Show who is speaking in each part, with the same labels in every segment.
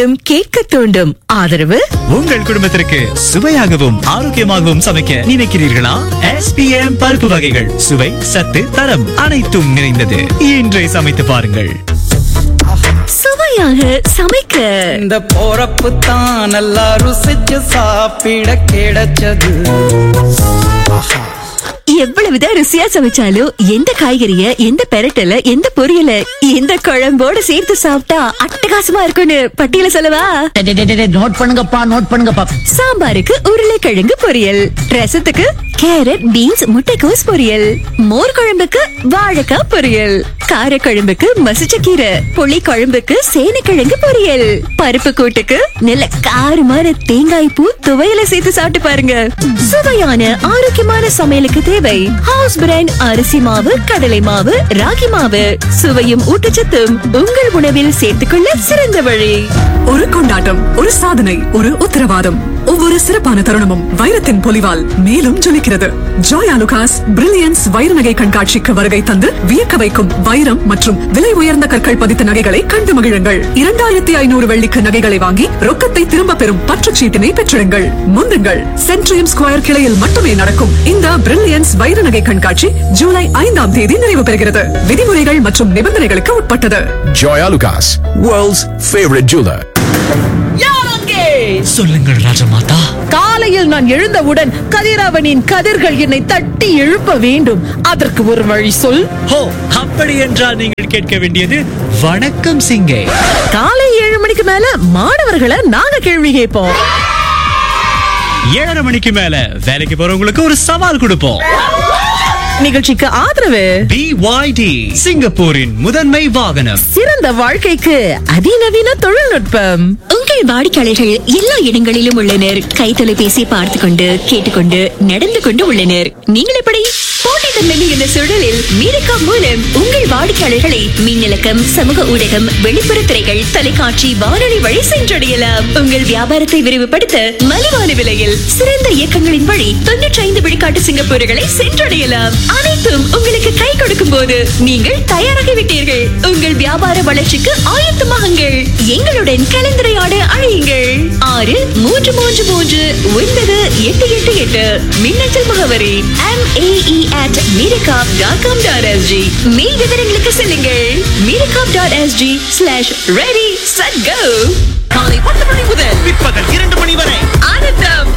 Speaker 1: தூண்டும் கேட்க தூண்டும் ஆதரவு
Speaker 2: உங்கள் குடும்பத்திற்கு சுவையாகவும் ஆரோக்கியமாகவும் சமைக்க நினைக்கிறீர்களா எஸ்பிஎம் பருப்பு வகைகள் சுவை சத்து தரம் அனைத்தும் நிறைந்தது இன்றே சமைத்து பாருங்கள்
Speaker 1: சுவையாக சமைக்க
Speaker 3: இந்த போறப்பு தான் நல்லா ருசிச்சு சாப்பிட கிடைச்சது
Speaker 1: எவ்வளவுதான் ருசியா சமைச்சாலும் எந்த காய்கறிய எந்த பெரட்டல எந்த பொரியல எந்த குழம்போட சேர்த்து சாப்பிட்டா அட்டகாசமா இருக்கும்னு பட்டியல சொல்லவா
Speaker 4: நோட் பண்ணுங்கப்பா நோட் பண்ணுங்கப்பா
Speaker 1: சாம்பாருக்கு உருளைக்கிழங்கு பொரியல் ரசத்துக்கு கேரட் பீன்ஸ் முட்டைக்கோஸ் பொரியல் மோர் குழம்புக்கு வாழைக்காய் பொரியல் கார குழம்புக்கு மசிச்சக்கீரை புளி குழம்புக்கு சேனைக்கிழங்கு பொரியல் பருப்பு கூட்டுக்கு நல்ல காரமான தேங்காய் பூ துவையில சேர்த்து சாப்பிட்டு பாருங்க சுவையான ஆரோக்கியமான சமையலுக்கு தேவை ஹவுஸ் பிராண்ட் அரிசி மாவு கடலை மாவு ராகி மாவு சுவையும் ஊட்டச்சத்தும் உங்கள் உணவில் சேர்த்துக்கொள்ள சிறந்த வழி
Speaker 5: ஒரு கொண்டாட்டம் ஒரு சாதனை ஒரு உத்தரவாதம் ஒவ்வொரு சிறப்பான தருணமும் வைரத்தின் பொலிவால் மேலும் ஜொலிக்கிறது ஜோயா லுகாஸ் பிரில்லியன்ஸ் வைர நகை கண்காட்சிக்கு வருகை தந்து வியக்க வைக்கும் வைரம் மற்றும் விலை உயர்ந்த கற்கள் பதித்த நகைகளை கண்டு மகிழுங்கள் இரண்டாயிரத்தி ஐநூறு வெள்ளிக்கு நகைகளை வாங்கி ரொக்கத்தை திரும்ப பெறும் பற்றுச்சீட்டினை பெற்றிடுங்கள் முந்துங்கள் சென்ட்ரியம் ஸ்கொயர் கிளையில் மட்டுமே நடக்கும் இந்த பிரில்லியன்ஸ் வைர நகை கண்காட்சி ஜூலை ஐந்தாம் தேதி நிறைவு பெறுகிறது விதிமுறைகள் மற்றும் நிபந்தனைகளுக்கு உட்பட்டது
Speaker 6: Joya Lucas, world's favorite jeweler.
Speaker 2: சொல்லுங்கள் ராஜமாதா
Speaker 7: காலையில் நான் எழுந்தவுடன் கதிரவனின் கதிர்கள் என்னை தட்டி எழுப்ப வேண்டும் அதற்கு ஒரு வழி சொல்
Speaker 2: ஹோ அப்படி என்றால் நீங்கள் கேட்க வேண்டியது வணக்கம் சிங்கே
Speaker 7: காலை ஏழு மணிக்கு மேல மாணவர்களை நாங்க கேள்வி கேட்போம்
Speaker 2: ஏழரை மணிக்கு மேல வேலைக்கு போறவங்களுக்கு ஒரு சவால் கொடுப்போம்
Speaker 7: நிகழ்ச்சிக்கு ஆதரவு
Speaker 2: பிஒய்டி சிங்கப்பூரின் முதன்மை வாகனம்
Speaker 7: சிறந்த வாழ்க்கைக்கு அதிநவீன தொழில்நுட்பம்
Speaker 1: உங்கள் வாடிக்கையாளர்கள் எல்லா இடங்களிலும் உள்ளனர் கை தொலைபேசி பார்த்து கொண்டு கேட்டுக்கொண்டு நடந்து கொண்டு உள்ளனர் நீங்கள் எப்படி போட்டித்தன்மை மிகுந்த சூழலில் மீரக்கா மூலம் உங்கள் வாடிக்கையாளர்களை மின்னலக்கம் சமூக ஊடகம் வெளிப்புற திரைகள் தொலைக்காட்சி வானொலி வழி சென்றடையலாம் உங்கள் வியாபாரத்தை விரிவுபடுத்த மலிவான விலையில் சிறந்த இயக்கங்களின் வழி தொன்னூற்றி ஐந்து விழுக்காட்டு சிங்கப்பூர்களை சென்றடையலாம் அனைத்தும் உங்களுக்கு கை கொடுக்கும் போது நீங்கள் தயாராகிவிட்டீர்கள் உங்கள் வியாபார வளர்ச்சிக்கு ஆயத்தமாகுங்கள் எங்களுடன் கலந்துரையாட அழையுங்கள் ஆறு மூன்று மூன்று மூன்று ஒன்பது எட்டு எட்டு எட்டு மின்னஞ்சல் முகவரி M AE at Mediacorp dot com dot SG மேல் விவரங்களுக்கு செல்லுங்கள் Mediacorp dot SG slash ready set go காலை பத்து மணி முதல்
Speaker 2: பிற்பகல் இரண்டு மணி வரை
Speaker 1: ஆனந்தம்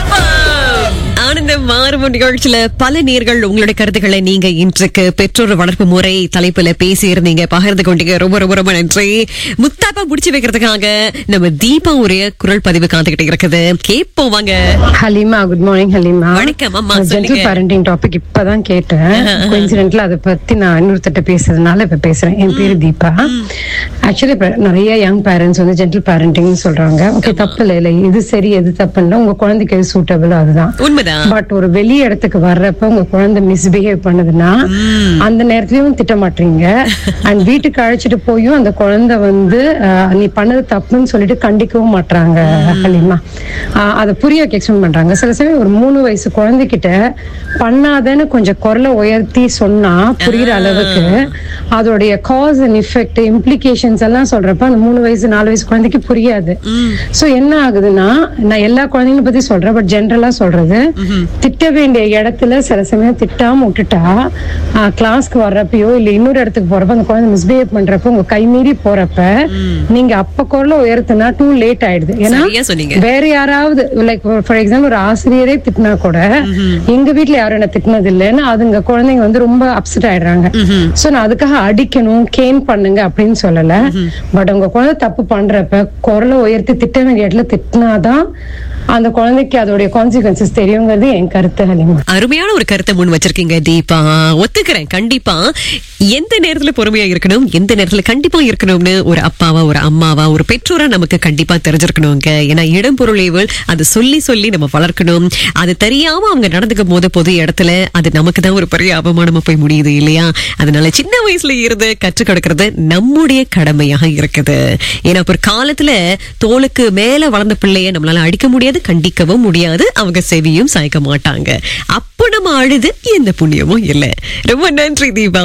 Speaker 1: ஆரம்பம்
Speaker 8: ஆனந்தம் மாறும் நிகழ்ச்சியில பல நேர்கள் உங்களுடைய கருத்துக்களை நீங்க இன்றைக்கு பெற்றோர் வளர்ப்பு முறை தலைப்புல பேசி இருந்தீங்க பகிர்ந்து கொண்டீங்க ரொம்ப ரொம்ப ரொம்ப நன்றி முத்தாப்பா முடிச்சு வைக்கிறதுக்காக நம்ம தீபா உடைய குரல் பதிவு காத்துக்கிட்டு இருக்குது கேட்போம் வாங்க
Speaker 9: ஹலிமா குட் மார்னிங் ஹலிமா
Speaker 8: வணக்கம், அம்மா,
Speaker 9: ஜென்டல்
Speaker 8: சொல்லுங்க.
Speaker 9: பேரண்டிங் டாபிக் இப்பதான் கேட்டேன் கோயின்சிடென்ட்ல அதை பத்தி நான் இன்னொருத்தட்ட பேசுறதுனால இப்ப பேசுறேன் என் பேரு தீபா ஆக்சுவலி நிறைய யங் பேரண்ட்ஸ் வந்து ஜென்டல் பேரண்டிங் சொல்றாங்க ஓகே தப்பு இல்லை இல்லை இது சரி எது தப்பு இல்லை உங்க குழந்தைக்கு எது சூட்டபிள் அதுதான்
Speaker 8: உண்மைதான்
Speaker 9: பட் ஒரு வெளி இடத்துக்கு வர்றப்ப உங்க குழந்தை மிஸ்பிஹேவ் பண்ணுதுன்னா அந்த நேரத்துலயும் திட்ட மாட்டீங்க அண்ட் வீட்டுக்கு அழைச்சிட்டு போயும் அந்த குழந்தை வந்து அஹ், நீ பண்ணது தப்புன்னு சொல்லிட்டு கண்டிக்கவும் மாட்றாங்க ஹலிமா அஹ், அதை புரிய வைக்க எக்ஸ்பிளைன் பண்றாங்க சில சமயம் ஒரு மூணு வயசு குழந்தைகிட்ட பண்ணாதன்னு கொஞ்சம் குரலை உயர்த்தி சொன்னா புரியுற அளவுக்கு அதோடைய காஸ் அண்ட் இஃபெக்ட் இம்ப்ளிகேஷன்ஸ் எல்லாம் சொல்றப்ப அந்த மூணு வயசு நாலு வயசு குழந்தைக்கு புரியாது சோ என்ன ஆகுதுன்னா நான் எல்லா குழந்தைங்களை பத்தி சொல்றேன் பட் ஜென்ரலா சொல்றது திட்ட வேண்டிய இடத்துல சில சமயம் திட்டாம விட்டுட்டா கிளாஸ்க்கு வர்றப்பயோ இல்ல இன்னொரு இடத்துக்கு போறப்ப அந்த குழந்தை மிஸ்பிஹேவ் பண்றப்ப உங்க கை மீறி போறப்ப நீங்க அப்ப குரல உயர்த்தினா டூ லேட் ஆயிடுது ஏன்னா
Speaker 8: சரியா சொன்னீங்க.
Speaker 9: வேற யாராவது லைக் ஃபார் எக்ஸாம்பிள் ஒரு ஆசிரியரே திட்டினா கூட எங்க வீட்ல யாரும் என்ன திட்டினது இல்லைன்னு அதுங்க குழந்தைங்க வந்து ரொம்ப அப்செட் ஆயிடுறாங்க சோ நான் அதுக்காக அடிக்கணும் கேன் பண்ணுங்க அப்படின்னு சொல்லல பட் உங்க குழந்தை தப்பு பண்றப்ப குரலை உயர்த்தி திட்ட வேண்டிய இடத்துல திட்டினாதான் அந்த குழந்தைக்கு அதோடைய கான்சிக்வன்சஸ் தெரியுங்கிறது என் கருத்து ஹலிமா
Speaker 8: அருமையான ஒரு கருத்தை முன் வச்சிருக்கீங்க தீபா ஒத்துக்கிறேன் கண்டிப்பா எந்த நேரத்துல பொறுமையா இருக்கணும் எந்த நேரத்துல கண்டிப்பா இருக்கணும்னு ஒரு அப்பாவா ஒரு அம்மாவா ஒரு பெற்றோரா நமக்கு கண்டிப்பா தெரிஞ்சிருக்கணுங்க ஏன்னா இடம் பொருளைவள் அது சொல்லி சொல்லி நம்ம வளர்க்கணும் அது தெரியாம அவங்க நடந்துக்கும் போது பொது இடத்துல அது நமக்கு தான் ஒரு பெரிய அவமானமா போய் முடியுது இல்லையா அதனால சின்ன வயசுல இருந்து கற்றுக் கொடுக்கறது நம்முடைய கடமையாக இருக்குது ஏன்னா ஒரு காலத்துல தோலுக்கு மேல வளர்ந்த பிள்ளைய நம்மளால அடிக்க முடியாது கண்டிக்கவும் முடியாது அவங்க செவியும் சாய்க்க மாட்டாங்க அப்போ நம்ம அழுது எந்த புண்ணியமும் இல்ல ரொம்ப நன்றி தீபா உங்க குரல்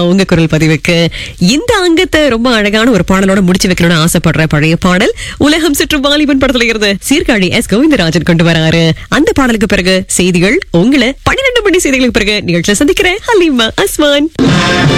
Speaker 8: குரல் பதிவுக்கு இந்த அங்கத்தை ரொம்ப அழகான ஒரு பாடலோட முடிச்சு வைக்கணும்னு ஆசைப்படுற பழைய பாடல் உலகம் சுற்றும் வாலிபன் படத்துல இருந்து சீர்காழி எஸ் கோவிந்தராஜன் கொண்டு வராரு அந்த பாடலுக்கு பிறகு செய்திகள் உங்களை பன்னிரண்டு மணி செய்திகளுக்கு பிறகு நிகழ்ச்சியை சந்திக்கிறேன் ஹலீமா அஸ்மான்